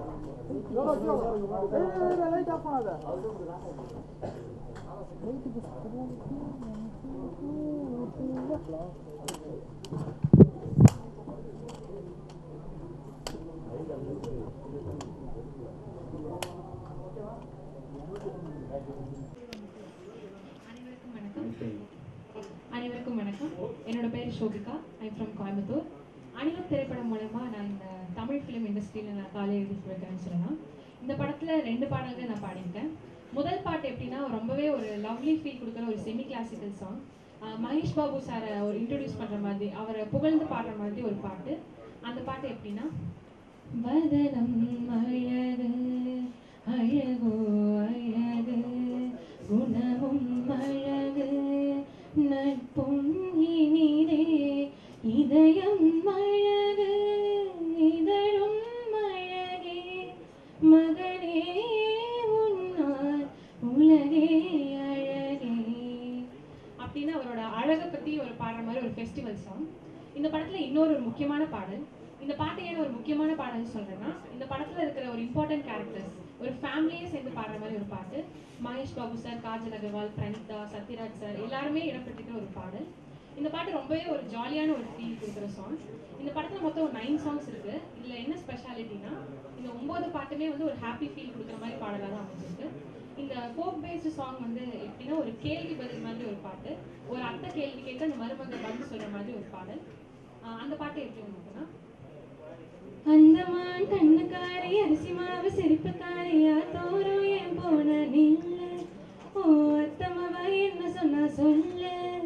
அனைவருக்கும் வணக்கம் அனைவருக்கும் வணக்கம் என்னோட பேர் ஷோபிகா ஐ ஃப்ரம் கோயம்புத்தூர் அனிலம் திரைப்படம் மூலமா நான் இந்த தமிழ் ஃபிலிம் இண்டஸ்ட்ரியில் நான் காலை எழுதியிருக்கேன்னு சொல்லலாம் இந்த படத்துல ரெண்டு பாடல்கள் நான் பாடியிருக்கேன் முதல் பாட்டு எப்படின்னா ரொம்பவே ஒரு லவ்லி ஃபீல் கொடுக்குற ஒரு semi classical song Mahesh Babu சாரை ஒரு இன்ட்ரடியூஸ் பண்ற மாதிரி அவரை புகழ்ந்து பாடுற மாதிரி ஒரு பாட்டு அந்த பாட்டு எப்படின்னா வதனம் அழகு அழகோ அழகு குணமும் அழகு நட்பும் இனிதே இதயம் அழகு இதழும் அழகே மகனே உன்னால் உலகே அழகே அப்படின்னு அவரோட அழகை பத்தி ஒரு பாடுற மாதிரி ஒரு ஃபெஸ்டிவல் சாங் இந்த படத்துல இன்னொரு ஒரு முக்கியமான பாடல் இந்த பாட்டு ஏன் ஒரு முக்கியமான பாடல்னு சொல்றேன்னா இந்த படத்துல இருக்கிற ஒரு இம்பார்ட்டன்ட் கேரக்டர்ஸ் ஒரு ஃபேமிலியே சேர்ந்து பாடுற மாதிரி ஒரு பாட்டு மகேஷ் பாபு சார் காஜல் அகர்வால் பிரணிதா சத்யராஜ் சார் எல்லாருமே இடம்பெற்றிருக்கிற ஒரு பாடல் இந்த பாட்டு ரொம்பவே ஒரு ஜாலியான ஒரு ஃபீல் கொடுக்குற சாங் இந்த படத்துல மொத்தம் ஒரு நைன் சாங்ஸ் இருக்கு இதுல என்ன ஸ்பெஷாலிட்டினா இந்த ஒன்பது பாட்டுமே வந்து ஒரு ஹாப்பி ஃபீல் கொடுக்குற மாதிரி பாடலாக தான் அமைஞ்சிருக்கு இந்த ஃபோக் பேஸ்டு சாங் வந்து எப்படின்னா ஒரு கேள்வி பதில் மாதிரி ஒரு பாட்டு ஒரு அத்தை கேள்வி கேட்க அந்த மருமகள் பதில் சொல்ற மாதிரி ஒரு பாடல் ஆஹ் அந்த பாட்டு எப்படி உங்களுக்குன்னா அந்தமான் கண்ணுக்காரி அரிசி மாவு சிரிப்புக்காரியா தோறும் ஏன் போன நில்ல ஓ அத்தமவ என்ன சொன்னா சொல்ல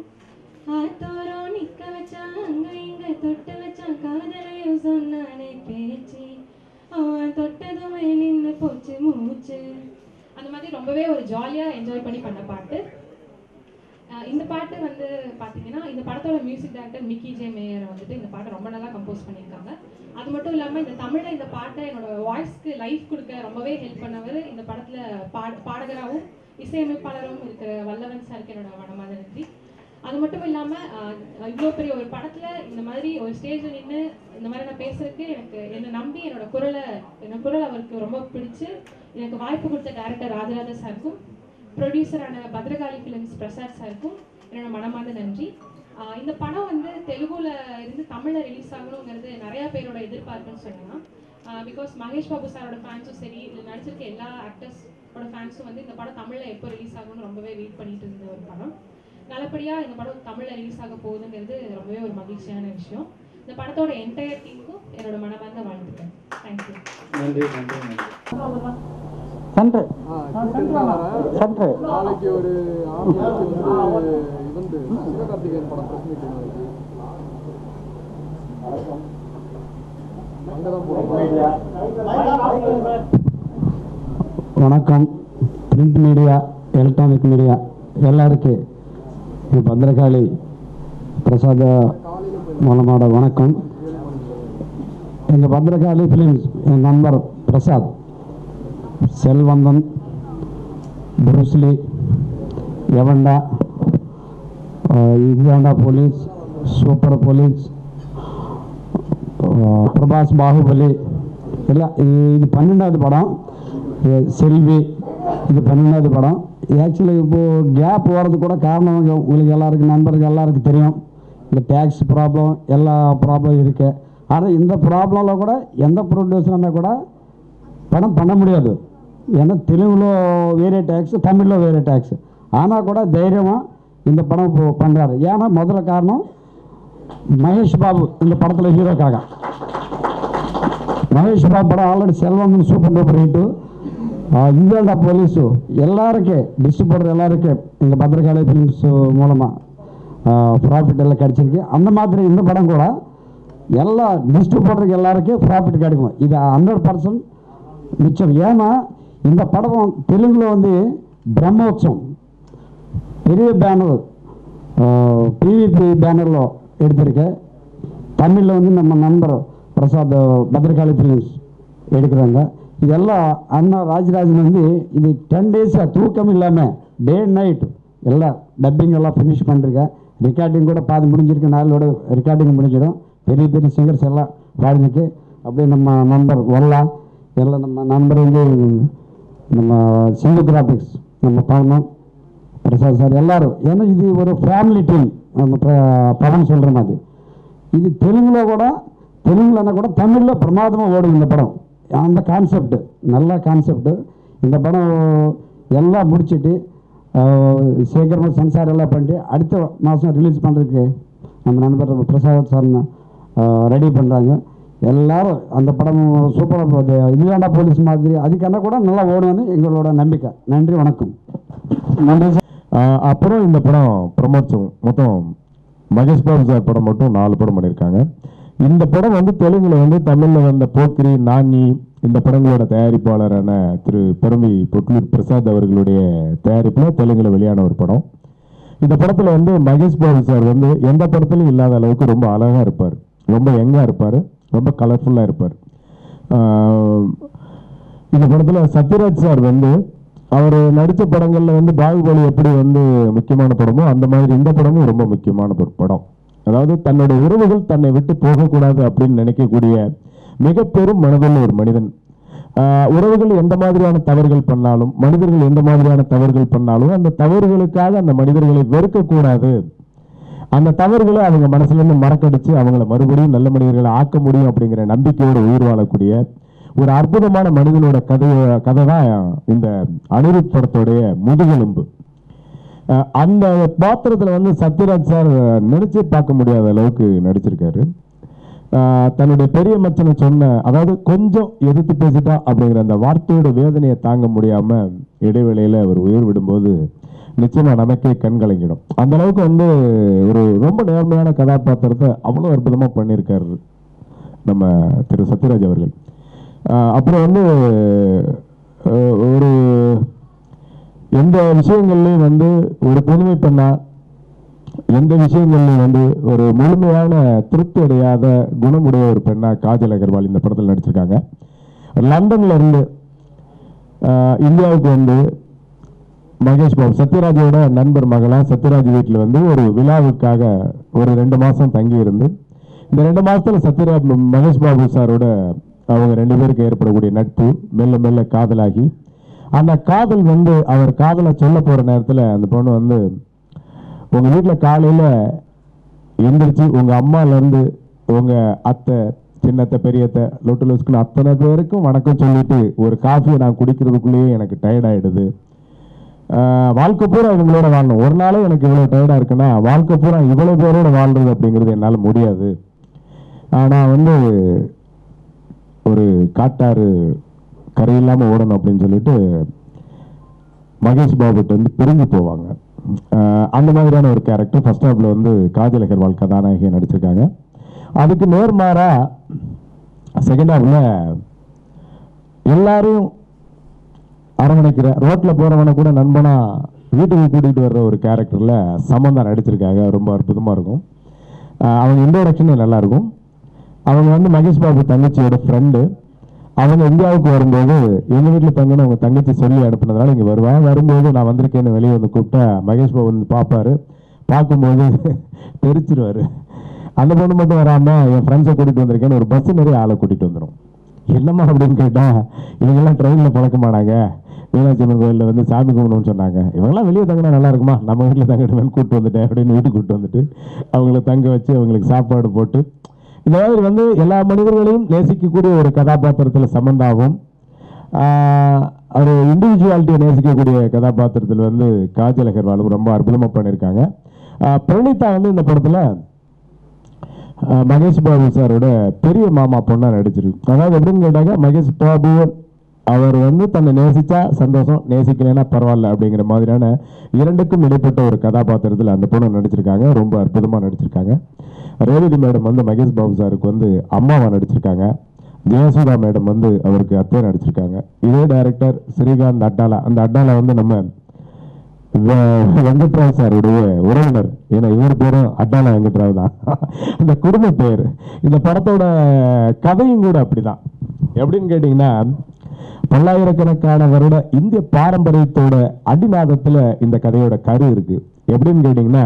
ஆத்தோரம் நிக்க வச்சா அங்க இங்க தொட்டு வச்சான் காதலையும் சொன்னானே பேச்சு அவன் தொட்டதுமே நின்னு போச்சு மூச்சு அந்த மாதிரி ரொம்பவே ஒரு ஜாலியா என்ஜாய் பண்ணி பண்ண பாட்டு ஆஹ் இந்த பாட்டு வந்து பாத்தீங்கன்னா இந்த படத்தோட மியூசிக் டைரக்டர் மிக்கி ஜே மேயர் வந்துட்டு இந்த பாட்டை ரொம்ப நல்லா கம்போஸ் பண்ணியிருக்காங்க அது மட்டும் இல்லாம இந்த தமிழ்ல இந்த பாட்டை என்னோட வாய்ஸ்க்கு லைஃப் கொடுக்க ரொம்பவே ஹெல்ப் பண்ணவர் இந்த படத்துல பாட பாடகராகவும் இசையமைப்பாளரும் இருக்கிற வல்லவன் சாருக்கு என்னோட மனமார்ந்த நன்றி அது மட்டும் இல்லாம ஆஹ் இவ்வளோ பெரிய ஒரு படத்துல இந்த மாதிரி ஒரு ஸ்டேஜ்ல நின்று இந்த மாதிரி நான் பேசுறதுக்கு எனக்கு என்னை நம்பி என்னோட குரலை என்னோட குரல் அவருக்கு ரொம்ப பிடிச்சு எனக்கு வாய்ப்பு கொடுத்த டைரக்டர் ராஜராஜா சாருக்கும் ப்ரொடியூசரான பத்ரகாளி ஃபிலிம்ஸ் பிரசாத் சாருக்கும் என்னோட மனமார்ந்த நன்றி ஆஹ் இந்த படம் வந்து தெலுங்குல இருந்து தமிழ்ல ரிலீஸ் ஆகணுங்கிறது நிறைய பேரோட எதிர்பார்ப்புன்னு சொல்லலாம் பிகாஸ் மகேஷ் பாபு சாரோட ஃபேன்ஸும் சரி இதில் நடிச்சிருக்க எல்லா ஆக்டர்ஸோட ஃபேன்ஸும் வந்து இந்த படம் தமிழ்ல எப்போ ரிலீஸ் ஆகணும்னு ரொம்பவே வெயிட் பண்ணிட்டு இருந்த ஒரு படம் நல்லபடியா இந்த படம் தமிழ்ல ரிலீஸ் ஆக போகுதுங்கிறது ரொம்பவே ஒரு மகிழ்ச்சியான விஷயம் இந்த படத்தோட என்டையர் டீமுக்கும் என்னோட மனமார்ந்த வாழ்த்துக்கள் தேங்க்யூ நன்றி நன்றி நன்றி சென்ட்ரு நாளைக்கு சென்ட்ரு ஒரு ஆறு மணிக்கு வந்து இவந்து சிவகார்த்திகேயன் படம் பிரஸ் மீட் நாளைக்கு அங்கதான் போறோம் வணக்கம் பிரிண்ட் மீடியா எலக்ட்ரானிக் மீடியா எல்லாருக்கு ಈ ಭದ್ರಕಾಳಿ ಪ್ರಸಾದ மூலமாட வணக்கம் எங்கள் பத்ரகாளி ஃபிலிம்ஸ் என் நண்பர் பிரசாத் செல்வந்தன் புருஸ்லி எவண்டா இந்தாண்டா police super police Prabhas Baahubali எல்லாம் இது- இது பன்னெண்டாவது படம் இது செல்வி இது பன்னெண்டாவது படம் ஆக்சுவலி இப்போது கேப் வர்றது கூட காரணம் இங்க உங்களுக்கு எல்லாருக்கும் நண்பருக்கு எல்லாருக்கும் தெரியும் இந்த டேக்ஸ் ப்ராப்ளம் எல்லா ப்ராப்ளம் இருக்குது ஆனால் இந்த ப்ராப்ளமில் கூட எந்த ப்ரொடியூசர்னா கூட படம் பண்ண முடியாது ஏன்னா தெலுங்குలో వేరే ట్యాక్స్ తమిళ్లో వేరే ట్యాక్స్ ஆனால் கூட தைரியமாக இந்த படம் இப்போ பண்ணுறாரு ஏன்னா முதல்ல காரணம் மகேஷ் பாபு இந்த படத்தில் ஹீரோக்காக மகேஷ் பாபு படம் already Selvandhan super duper hit இந்தாண்டா போலீஸு எல்லாருக்கு டிஸ்ட்ரிபியூட்டர் எல்லாருக்கு எங்கள் பத்திரகாளி ஃபிலிம்ஸ் மூலமாக ப்ராஃபிட் எல்லாம் கிடச்சிருக்கு அந்த மாதிரி இந்த படம் கூட எல்லா டிஸ்ட்ரிபியூட்டருக்கு எல்லாருக்கும் ப்ராஃபிட் கிடைக்கும் இது ஹண்ட்ரட் பர்சன்ட் மிச்சம் ஏன்னா இந்த படம் தெலுங்குல வந்து பிரம்மோற்சவம் பெரிய பேனர் பிவிபி பேனரில் எடுத்திருக்கேன் தமிழில் வந்து நம்ம நண்பர் பிரசாத் பத்ரகாளி ஃபிலிம்ஸ் எடுக்கிறாங்க இதெல்லாம் அண்ணா ராஜராஜன் வந்து இது டென் டேஸாக தூக்கம் இல்லாமல் டே அண்ட் நைட் எல்லாம் டப்பிங் எல்லாம் ஃபினிஷ் பண்ணிருக்கேன் ரெக்கார்டிங் கூட பாதி முடிஞ்சிருக்கு நாளோட ரெக்கார்டிங் முடிஞ்சிடும் பெரிய பெரிய சிங்கர்ஸ் எல்லாம் பாடினுக்கு அப்படியே நம்ம நண்பர் வல்லா எல்லாம் நம்ம நண்பர் வந்து நம்ம சிந்து கிராஃபிக்ஸ் நம்ம பவனம் பிரசாத் சார் எல்லாரும் ஏன்னா இது ஒரு ஃபேமிலி டீம் அந்த ப- படம் சொல்கிற மாதிரி இது தெலுங்குல கூட தெலுங்குலன்னா கூட தமிழில் பிரமாதமாக ஓடும் இந்த படம் அந்த கான்செப்ட் நல்ல கான்செப்ட் இந்த படம் எல்லாம் முடிச்சிட்டு சீக்கிரமாக சென்சார் எல்லாம் பண்ணிட்டு அடுத்த மாதம் ரிலீஸ் பண்ணுறதுக்கு நம்ம நண்பர் பிரசாத் சார் ரெடி பண்ணுறாங்க எல்லாரும் அந்த படம் சூப்பராக போகுது இதுதாண்டா போலீஸ் மாதிரி அதுக்கான கூட நல்லா ஓடும்னு எங்களோட நம்பிக்கை நன்றி வணக்கம் நன்றி சார் ஆஹ் அப்புறம் இந்த படம் ப்ரமோட்ஸும் மொத்தம் மகேஷ் பாபு சார் படம் மட்டும் நாலு படம் பண்ணியிருக்காங்க இந்த படம் வந்து தெலுங்குல வந்து தமிழில் வந்த போக்கிரி நானி இந்த படங்களோட தயாரிப்பாளரான திரு பெருமி பொட்லூர் பிரசாத் அவர்களுடைய தயாரிப்பில் தெலுங்குல வெளியான ஒரு படம் இந்த படத்தில் வந்து மகேஷ் பாபு சார் வந்து எந்த படத்துலையும் இல்லாத அளவுக்கு ரொம்ப அழகாக இருப்பார் ரொம்ப யங்காக இருப்பார் ரொம்ப கலர்ஃபுல்லாக இருப்பார் ஆஹ் இந்த படத்தில் சத்யராஜ் சார் வந்து அவர் நடித்த படங்களில் வந்து பாகுபலி எப்படி வந்து முக்கியமான படமோ அந்த மாதிரி இந்த படமும் ரொம்ப முக்கியமான ஒரு படம் அதாவது தன்னுடைய உறவுகள் தன்னை விட்டு போகக்கூடாது அப்படின்னு நினைக்கக்கூடிய மிக பெரும் மனதுள்ள ஒரு மனிதன் ஆஹ் உறவுகள் எந்த மாதிரியான தவறுகள் பண்ணாலும் மனிதர்கள் எந்த மாதிரியான தவறுகள் பண்ணாலும் அந்த தவறுகளுக்காக அந்த மனிதர்களை வெறுக்கக்கூடாது அந்த தவறுகளை அவங்க மனசுல இருந்து மறக்கடிச்சு அவங்கள மறுபடியும் நல்ல மனிதர்களை ஆக்க முடியும் அப்படிங்கிற நம்பிக்கையோடு உயிர் வாழக்கூடிய ஒரு அற்புதமான மனிதனோட கதை கதை தான் இந்த அனிருத் படத்தோடைய முதுகெலும்பு அஹ் அந்த பாத்திரத்தில் வந்து சத்யராஜ் சார் நினைச்சே பார்க்க முடியாத அளவுக்கு நடிச்சிருக்காரு அஹ் தன்னுடைய பெரிய மச்சனை சொன்ன அதாவது கொஞ்சம் எதிர்த்து பேசிட்டா அப்படிங்கிற அந்த வார்த்தையோட வேதனையை தாங்க முடியாம இடைவேளையில அவர் உயிர் விடும்போது நிச்சயமா நமக்கே கண் கலங்கிடும் அந்த அளவுக்கு வந்து ஒரு ரொம்ப நேர்மையான கதாபாத்திரத்தை அவ்வளோ அற்புதமா பண்ணியிருக்காரு நம்ம திரு சத்யராஜ் அவர்கள் அஹ் அப்புறம் வந்து அஹ் ஒரு எந்த விஷயங்கள்லையும் வந்து ஒரு புதுமை பெண்ணா எந்த விஷயங்கள்லையும் வந்து ஒரு முழுமையான திருப்தி அடையாத குணமுடைய ஒரு பெண்ணா காஜல் அகர்வால் இந்த படத்தில் நடிச்சிருக்காங்க லண்டன்ல இருந்து ஆஹ், இந்தியாவுக்கு வந்து மகேஷ் பாபு சத்யராஜோட நண்பர் மகளா சத்யராஜ் வீட்டில் வந்து ஒரு விழாவுக்காக ஒரு ரெண்டு மாசம் தங்கி இருந்து இந்த ரெண்டு மாசத்துல சத்யராஜ் மகேஷ் பாபு சாரோட அவங்க ரெண்டு பேருக்கு ஏற்படக்கூடிய நட்பு மெல்ல மெல்ல காதலாகி அந்த காதல் வந்து அவர் காதலை சொல்ல போற நேரத்துல அந்த பொண்ணு வந்து உங்க வீட்டுல காலையில எந்திரிச்சு உங்க அம்மால இருந்து உங்க அத்தை சின்னத்தை பெரியத்தை லொட்டு லொஸ்குன்னு அத்தனை பேருக்கும் வணக்கம் சொல்லிட்டு ஒரு காஃபியை நான் குடிக்கிறதுக்குள்ளேயே எனக்கு டயர்ட் ஆயிடுது ஆஹ் வாழ்க்கை பூரா இவங்களோட வாழணும் ஒரு நாளே எனக்கு இவ்வளவு டயர்டா இருக்குன்னா வாழ்க்கை பூரா இவ்வளவு பேரோட வாழ்றது அப்படிங்கிறது என்னால முடியாது ஆனா வந்து ஒரு காட்டாறு கரையில்லாம ஓடணும் அப்படின்னு சொல்லிட்டு மகேஷ் பாபுட்டு வந்து பிரிஞ்சு போவாங்க ஆஹ் அந்த மாதிரியான ஒரு கேரக்டர் ஃபர்ஸ்ட் ஹாப்ல வந்து காஜல் அகர்வால் கதாநாயகியை நடிச்சிருக்காங்க அதுக்கு நேர்மாறா செகண்ட் ஹாப்ல எல்லாரையும் அரவணைக்கிற ரோட்ல போறவனை கூட நண்பனா வீட்டுக்கு கூட்டிகிட்டு வர்ற ஒரு கேரக்டர்ல சமந்தா நடிச்சிருக்காங்க ரொம்ப அற்புதமா இருக்கும் ஆஹ் அவங்க இன்ட்ரோடக்ஷனே நல்லா இருக்கும் அவங்க வந்து மகேஷ் பாபு தங்கச்சியோட ஃப்ரெண்டு அவங்க இந்தியாவுக்கு வரும்போது எங்க வீட்டில் தங்கன்னு அவங்க தங்கச்சி சொல்லி அனுப்புனதுனால இங்க வருவாங்க வரும்போது நான் வந்திருக்கேன்னு வெளியே வந்து கூப்பிட்டா மகேஷ் பாபு வந்து பார்ப்பாரு பார்க்கும்போது தெரிச்சிருவாரு அந்த பொண்ணு மட்டும் வராம என் ஃப்ரெண்ட்ஸை கூட்டிட்டு வந்திருக்கேன்னு ஒரு பஸ் நிறைய ஆளை கூட்டிட்டு வந்துடும் என்னம்மா அப்படின்னு கேட்டா இவங்கெல்லாம் ட்ரெயினில் பழக்கமானாங்க மீனாட்சி அம்மன் கோயிலில் வந்து சாமி கும்பிடணும்னு சொன்னாங்க இவங்கெல்லாம் வெளியே தங்கினா நல்லா இருக்குமா நம்ம வீட்டில் தங்கிடுவேன் கூப்பிட்டு வந்துட்டேன் அப்படின்னு வீட்டுக்கு கூப்பிட்டு வந்துட்டு அவங்கள தங்க வச்சு அவங்களுக்கு சாப்பாடு போட்டு இந்த மாதிரி வந்து எல்லா மனிதர்களையும் நேசிக்கக்கூடிய ஒரு கதாபாத்திரத்தில் சமந்தாவும் ஆஹ், ஒரு இண்டிவிஜுவாலிட்டியை நேசிக்கக்கூடிய கதாபாத்திரத்தில் வந்து காஜல் அகர்வாலும் ரொம்ப அற்புதமாக பண்ணியிருக்காங்க ஆஹ், பிரணீதா வந்து இந்த படத்தில் ஆஹ் மகேஷ் பாபு சாரோட பெரிய மாமா பொண்ணா நடிச்சிருக்கு அதாவது எப்படின்னு கேட்டாங்க மகேஷ் பாபு அவர் வந்து தன்னை நேசிச்சா சந்தோஷம் நேசிக்கலைன்னா பரவாயில்ல அப்படிங்கிற மாதிரியான இரண்டுக்கும் இடைப்பட்ட ஒரு கதாபாத்திரத்தில் அந்த பொண்ணு நடிச்சிருக்காங்க ரொம்ப அற்புதமா நடிச்சிருக்காங்க ரேவதி மேடம் வந்து மகேஷ் பாபு சாருக்கு வந்து அம்மாவா நடிச்சிருக்காங்க ஜெயசுதா மேடம் வந்து அவருக்கு அத்தையா நடிச்சிருக்காங்க இதே டைரக்டர் ஸ்ரீகாந்த் அட்டாலா அந்த அட்டாலா வந்து நம்ம வெ- வெங்கட்ராவ் சாருடைய உறவினர் ஏன்னா இவர் பேரும் அட்டாலா வெங்கட்ராவ் தான் அந்த குடும்ப பேர் இந்த படத்தோட கதையும் கூட அப்படிதான் எப்படின்னு கேட்டிங்கன்னா பல்லாயிரக்கணக்கான வருட இந்திய பாரம்பரியத்தோட அடிநாதத்துல இந்த கதையோட கரு இருக்கு எப்படின்னு கேட்டிங்கன்னா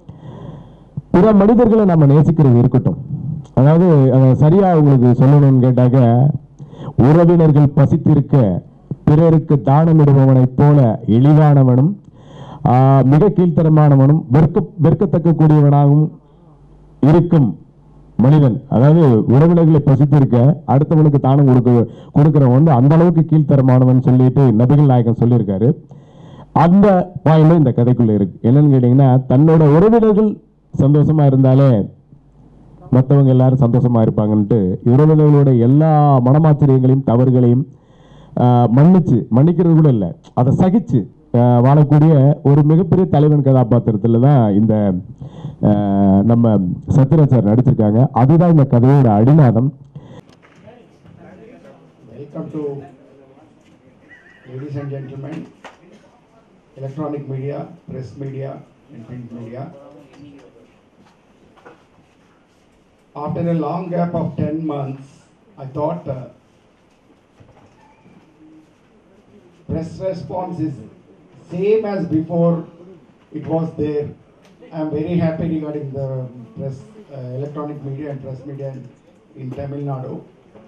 பிற மனிதர்களை நம்ம நேசிக்கிறது இருக்கட்டும் அதாவது அதை சரியா உங்களுக்கு சொல்லணும்னு கேட்டாக்க உறவினர்கள் பசித்திருக்க பிறருக்கு தானமிடுபவனைப் போல இழிவானவனும் ஆஹ், மிக கீழ்த்தரமானவனும் வெறுக்க வெறுக்கத்தக்க கூடியவனாகவும் இருக்கும் மனிதன் அதாவது உறவினர்களை பசித்திருக்க அடுத்தவனுக்கு தானம் கொடுக்க கொடுக்கிறவன் வந்து அந்த அளவுக்கு கீழ்த்தரமானவன் சொல்லிட்டு நபிகள் நாயகன் சொல்லியிருக்காரு அந்த பாயிண்ட் இந்த கதைக்குள்ள இருக்கு என்னன்னு கேட்டீங்கன்னா தன்னோட உறவினர்கள் சந்தோஷமா இருந்தாலே மற்றவங்க எல்லாரும் சந்தோஷமா இருப்பாங்கன்ட்டு உறவினர்களோட எல்லா மனமாச்சரியங்களையும் தவறுகளையும் ஆஹ், மன்னிச்சு மன்னிக்கிறது கூட இல்லை அதை சகிச்சு ஆஹ், வாழக்கூடிய ஒரு மிகப்பெரிய தலைவன் கதாபாத்திரத்தில் தான் இந்த ஆஹ், நம்ம சத்யராஜ் சார் நடிச்சிருக்காங்க அதுதான் இந்த கதையோட அடிநாதம் Welcome to ladies and gentlemen, electronic media, press media and print media. After a long gap of 10 months, I thought uh, press response is same as before it was there. I am very happy regarding the press, uh, electronic media and press media in, in Tamil Nadu.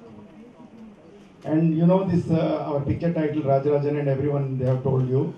And you know this, uh, our picture title, Rajarajan and everyone, they have told you.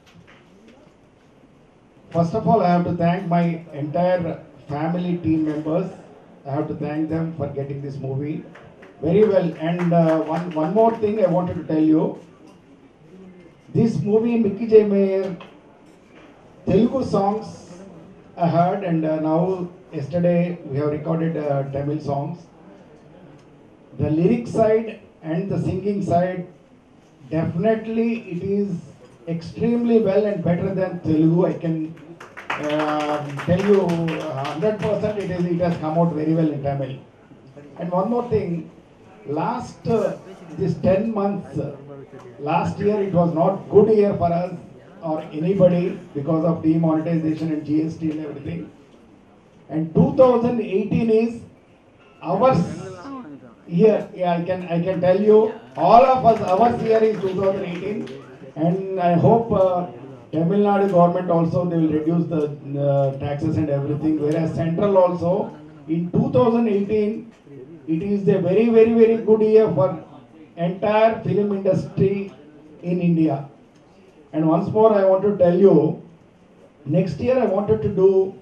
First of all, I have to thank my entire family team members. I have to thank them for getting this movie very well. And uh, one, one more thing I wanted to tell you. This movie, Mickey J. Mayer, Telugu songs I heard and uh, now yesterday we have recorded uh, Tamil songs the lyric side and the singing side definitely it is extremely well and better than telugu i can um tell you uh, 100% it is it has come out very well in tamil and one more thing last uh, this 10 months uh, last year it was not good year for us or anybody because of demonetization and gst and everything and 2018 is our year. Yeah, I can I can tell you, all of us, our year is 2018, and I hope uh, Tamil Nadu government also they will reduce the uh, taxes and everything. Whereas central also in 2018, it is a very very very good year for entire film industry in India. And once more, I want to tell you, next year I wanted to do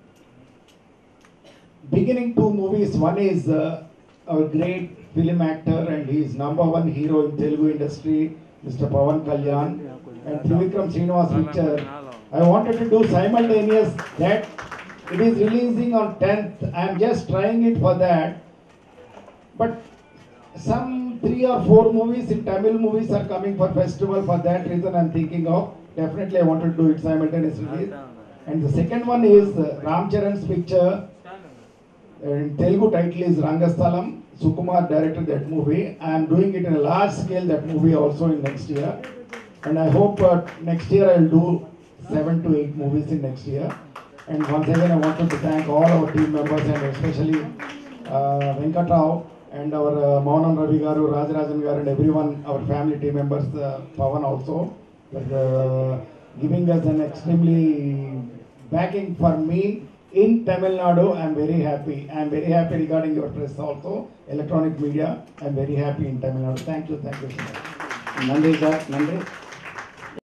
beginning two movies. One is uh, our great film actor and he is number one hero in Telugu industry, Mr. Pawan Kalyan, and Trivikram Srinivas picture. I wanted to do simultaneous that it is releasing on 10th. I am just trying it for that. But some three or four movies in Tamil movies are coming for festival. For that reason, I am thinking of. Definitely, I wanted to do it simultaneously. And the second one is uh, Ram Charan's picture. And Telugu title is Rangasthalam. Sukumar directed that movie. I am doing it in a large scale, that movie also in next year. And I hope uh, next year I will do seven to eight movies in next year. And once again, I wanted to thank all our team members and especially uh, Venkat Rao and our uh, Maunam Ravi Garu, Rajarajan Garu and everyone, our family team members, uh, Pavan also, for uh, giving us an extremely backing for me in Tamil Nadu. I am very happy. I am very happy regarding your press also, electronic media. I am very happy in Tamil Nadu. Thank you, thank you so much. நன்றி சார் நன்றி